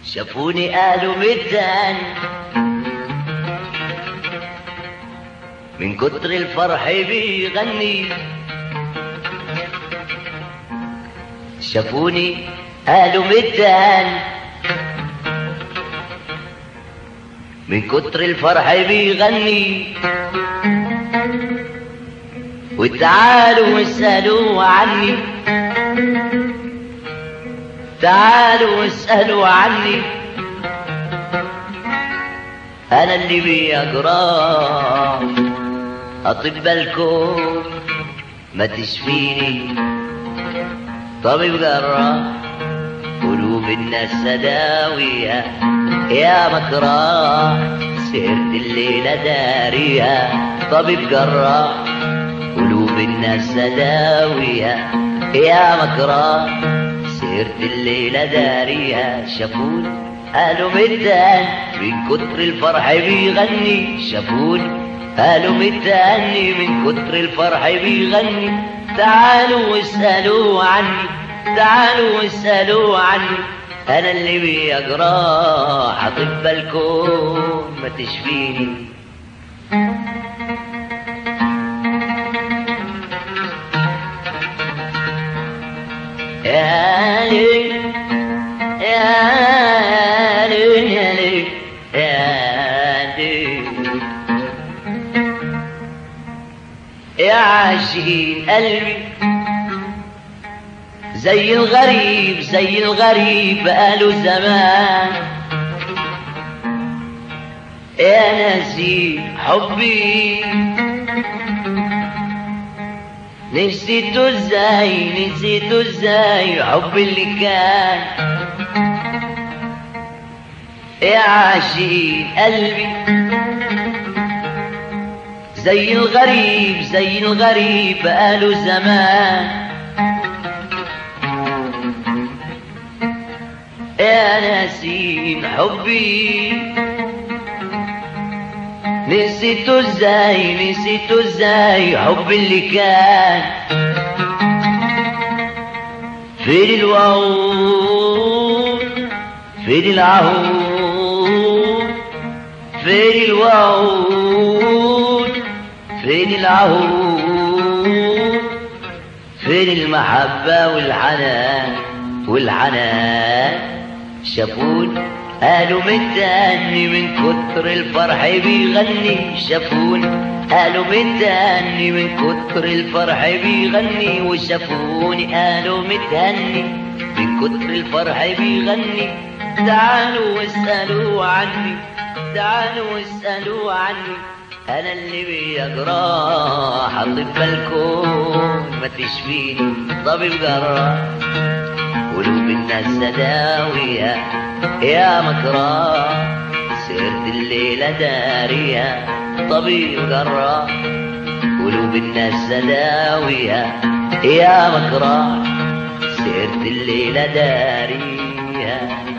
شافوني قالوا مدان من كتر الفرح بيغني شافوني قالوا مدان من كتر الفرح بيغني وتعالوا واسألوا عني تعالوا واسألوا عني أنا اللي بيقرا أطباء الكون ما تشفيني طبيب جراح قلوب الناس سداوية يا مكراح سهرت الليلة داريها طبيب جراح قلوب الناس سداوية يا مكراح سهرت الليلة داريها شافوني قالوا متان من كتر الفرح بيغني شافوني قالوا متاني من كتر الفرح بيغني تعالوا واسألوا عني تعالوا واسألوا عني أنا اللي بيجرى حطب الكون ما تشفيني يا لي يا لي يا لي يا لي يا عاشقين قلبي زي الغريب زي الغريب بقاله زمان يا ناسي حبي نسيته ازاي نسيته ازاي حب اللي كان يا عاشقين قلبي زي الغريب زي الغريب بقاله زمان يا ناسين حبي نسيته ازاي نسيته ازاي حب اللي كان فين الوعود فين العهود فين الوعود فين العهود فين المحبة والحنان والحنان شافوني قالوا متاني من كتر الفرح بيغني شافوني قالوا متاني من كتر الفرح بيغني وشافوني قالوا متهني من كتر الفرح بيغني تعالوا واسألوا عني تعالوا واسألوا عني أنا اللي بيجراح أطب الكون ما تشفيني طبيب جراح قلوب الناس سداوية يا مكراح سهرت الليلة دارية طبيب جراح قلوب الناس سداوية يا مكراح سهرت الليلة دارية